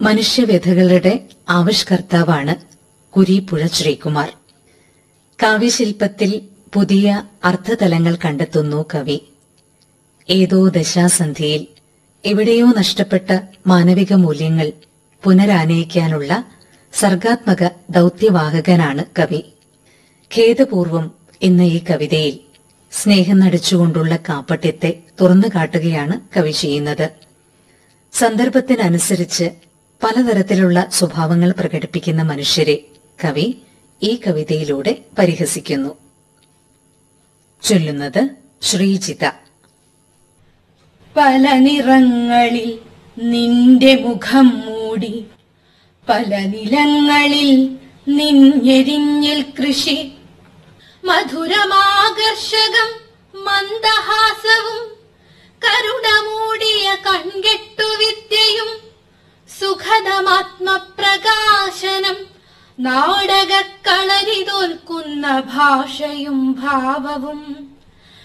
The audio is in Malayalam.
മനുഷ്യവ്യഥകളുടെ ആവിഷ്കർത്താവാണ് കുരീപ്പുഴ ശ്രീകുമാർ കാവ്യശില്പത്തിൽ പുതിയ അർത്ഥതലങ്ങൾ കണ്ടെത്തുന്നു കവി ഏതോ ദശാസന്ധിയിൽ എവിടെയോ നഷ്ടപ്പെട്ട മാനവിക മൂല്യങ്ങൾ പുനരാനയിക്കാനുള്ള സർഗാത്മക ദൌത്യവാഹകനാണ് കവി ഖേദപൂർവം ഇന്ന് ഈ കവിതയിൽ സ്നേഹം നടിച്ചുകൊണ്ടുള്ള കാപ്പട്യത്തെ തുറന്നു കാട്ടുകയാണ് കവി ചെയ്യുന്നത് സന്ദർഭത്തിനനുസരിച്ച് പലതരത്തിലുള്ള സ്വഭാവങ്ങൾ പ്രകടിപ്പിക്കുന്ന മനുഷ്യരെ കവി ഈ കവിതയിലൂടെ പരിഹസിക്കുന്നു ചൊല്ലുന്നത് ശ്രീജിത പല നിറങ്ങളിൽ നിന്റെ മുഖം മൂടി പല നിലങ്ങളിൽ നിഞ്ഞെരിഞ്ഞിൽ കൃഷി മധുരമാകർഷകം മന്ദഹാസവും കരുണമൂടിയ കൺകെട്ടുവിദ്യയും സുഖദമാത്മപ്രകാശനം നാടകക്കളരി തോൽക്കുന്ന ഭാഷയും ഭാവവും